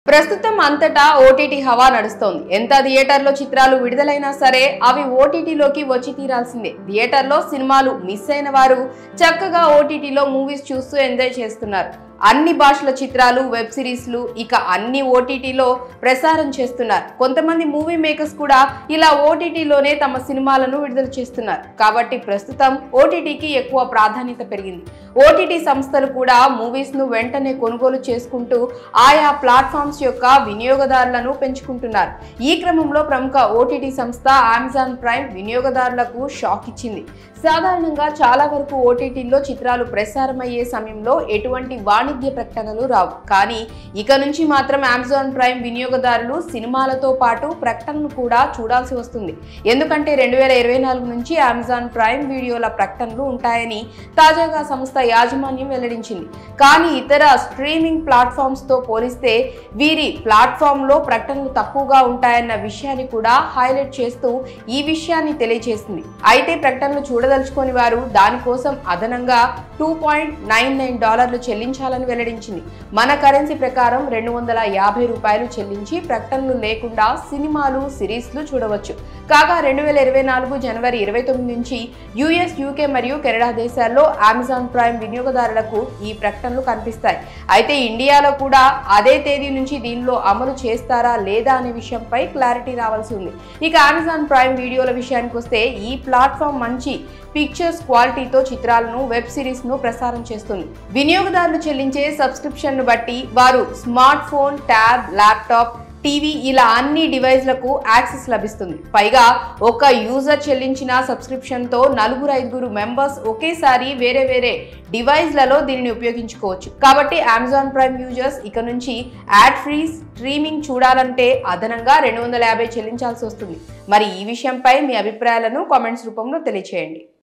ప్రస్తుతం అంతటా ఓటీటీ హవా నడుస్తోంది ఎంత థియేటర్లో చిత్రాలు విడుదలైనా సరే అవి ఓటీటీలోకి వచ్చి తీరాల్సిందే థియేటర్లో సినిమాలు మిస్ అయిన వారు చక్కగా ఓటీటీలో మూవీస్ చూస్తూ ఎంజాయ్ చేస్తున్నారు అన్ని భాషల చిత్రాలు వెబ్ సిరీస్లు ఇక అన్ని ఓటీటీలో ప్రసారం చేస్తున్నారు కొంతమంది మూవీ మేకర్స్ కూడా ఇలా ఓటీటీలోనే తమ సినిమాలను విడుదల చేస్తున్నారు కాబట్టి ప్రస్తుతం ఓటీటీకి ఎక్కువ ప్రాధాన్యత పెరిగింది ఓటీటీ సంస్థలు కూడా మూవీస్ ను వెంటనే కొనుగోలు చేసుకుంటూ ఆయా ప్లాట్ఫామ్స్ యొక్క వినియోగదారులను పెంచుకుంటున్నారు ఈ క్రమంలో ప్రముఖ ఓటీటీ సంస్థ అమెజాన్ ప్రైమ్ వినియోగదారులకు షాక్ ఇచ్చింది సాధారణంగా చాలా వరకు ఓటీటీల్లో చిత్రాలు ప్రసారమయ్యే సమయంలో ఎటువంటి వాణిజ్య ప్రకటనలు రావు కానీ ఇక నుంచి మాత్రం అమెజాన్ ప్రైమ్ వినియోగదారులు సినిమాలతో పాటు ప్రకటనలు కూడా చూడాల్సి వస్తుంది ఎందుకంటే రెండు వేల ఇరవై నాలుగు నుంచి అమెజాన్ ప్రైమ్ వీడియోల ప్రకటనలు ఉంటాయని తాజాగా సంస్థ యాజమాన్యం వెల్లడించింది కానీ ఇతర స్ట్రీమింగ్ ప్లాట్ఫామ్స్ తో పోలిస్తే వీరి ప్లాట్ఫామ్లో ప్రకటనలు తక్కువగా ఉంటాయన్న విషయాన్ని కూడా హైలైట్ చేస్తూ ఈ విషయాన్ని తెలియజేసింది అయితే ప్రకటనలు చూడదలుచుకొని వారు దానికోసం అదనంగా టూ పాయింట్ నైన్ నైన్ డాలర్లు చెల్లించాలని వెల్లడించింది మన కరెన్సీ ప్రకారం రెండు వందల యాభై రూపాయలు చెల్లించి ప్రకటనలు లేకుండా సినిమాలు సిరీస్లు చూడవచ్చు కాగా రెండు వేల ఇరవై నాలుగు జనవరి ఇరవై తొమ్మిది నుంచి యుఎస్ యూకే మరియు కెనడా దేశాల్లో అమెజాన్ ప్రైమ్ వినియోగదారులకు ఈ ప్రకటనలు కనిపిస్తాయి అయితే ఇండియాలో కూడా అదే తేదీ నుంచి దీనిలో అమలు చేస్తారా లేదా అనే విషయంపై క్లారిటీ రావాల్సి ఉంది ఇక అమెజాన్ ప్రైమ్ వీడియోల విషయానికి వస్తే ఈ ప్లాట్ఫామ్ మంచి పిక్చర్స్ క్వాలిటీతో చిత్రాలను వెబ్ సిరీస్ ను ప్రసారం చేస్తుంది వినియోగదారులు చెల్లించే సబ్స్క్రిప్షన్ ను బట్టి వారు smart phone tab laptop TV ఇలా అన్ని డివైస్లకు యాక్సెస్ లభిస్తుంది పైగా ఒక యూజర్ చెల్లించిన సబ్స్క్రిప్షన్తో నలుగురు ఐదుగురు మెంబర్స్ ఒకేసారి వేరే వేరే డివైస్లలో దీనిని ఉపయోగించుకోవచ్చు కాబట్టి అమెజాన్ ప్రైమ్ యూజర్స్ ఇక నుంచి యాడ్ ఫ్రీ స్ట్రీమింగ్ చూడాలంటే అదనంగా రెండు వందల యాభై చెల్లించాల్సి వస్తుంది మరి ఈ విషయంపై మీ అభిప్రాయాలను కామెంట్స్ రూపంలో తెలియచేయండి